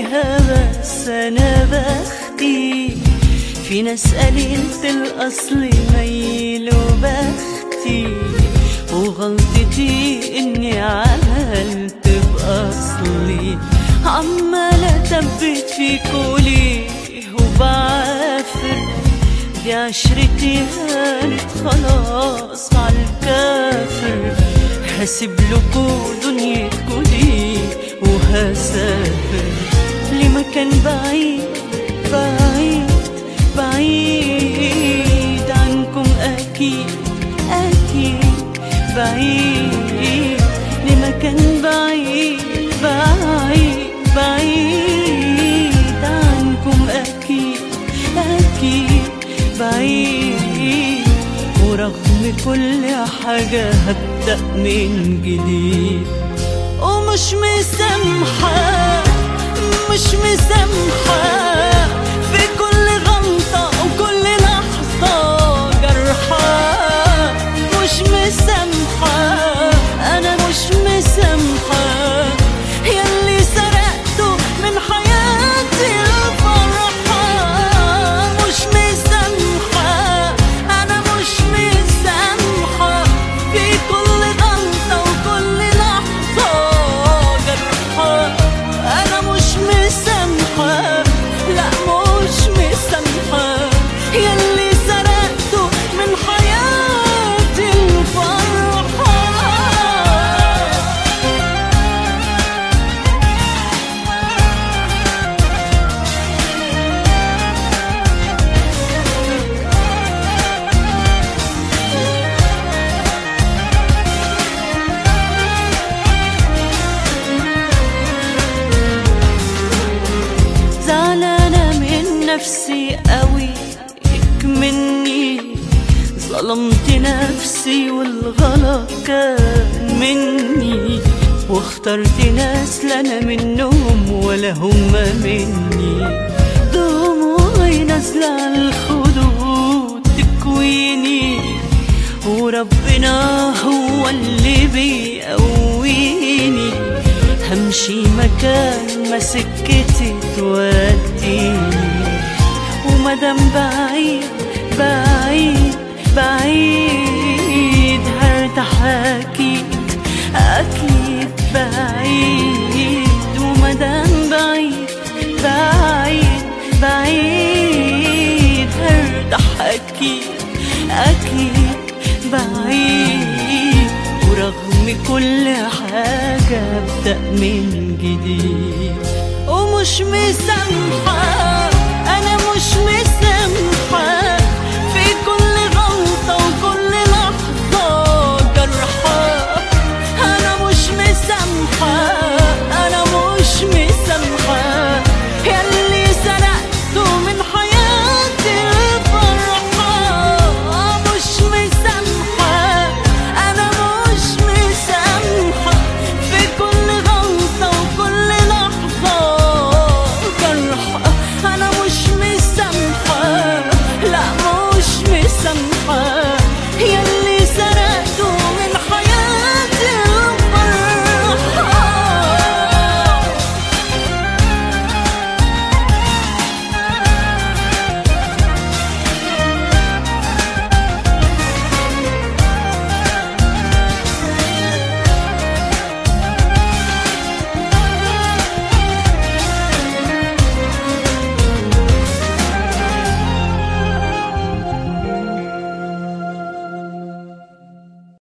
فيها بس انا بختي في ناس قليلة الاصل ميل وبختي وغلطتي اني عملت باصلي عمالة ثبت في كولي وبعافر دي عشرتي هانت خلاص عالكافر هسيب لكو دنيتكو دي وهسافر لمكان بعيد بعيد بعيد عنكم أكيد أكيد بعيد لمكان بعيد بعيد بعيد عنكم أكيد أكيد بعيد ورغم كل حاجة هبدأ من جديد ومش مسامحة مش مسامحة في كل غلطة وكل لحظة جرحة مش مسامحة أنا مش مسامحة ياللي سرقته من حياتي الفرحة مش مسامحة أنا مش مسامحة في كل غلطة وكل لحظة جرحة أنا مش مسامحة لا مش مسامحة ياللي سرقته من حياتي الفرحة زعلانة من نفسي قوي مني ظلمت نفسي والغلط كان مني واخترت ناس لا انا منهم ولا هم مني دموعي نازلة على الخدود تكويني وربنا هو اللي بيقويني همشي مكان ما سكتي توديني ومدام بعيد بعيد بعيد هرتاح أكيد أكيد بعيد ومدام بعيد بعيد بعيد هرتاح أكيد أكيد بعيد ورغم كل حاجة أبدأ من جديد ومش مسامحة أنا مش مسامحة في كل غلطة وكل لحظة جرحة أنا مش مسامحة أنا مش مسامحة ياللي سرقته من حياتي الفرحة مش مسامحة أنا مش مسامحة في كل غلطة وكل لحظة جرحة أنا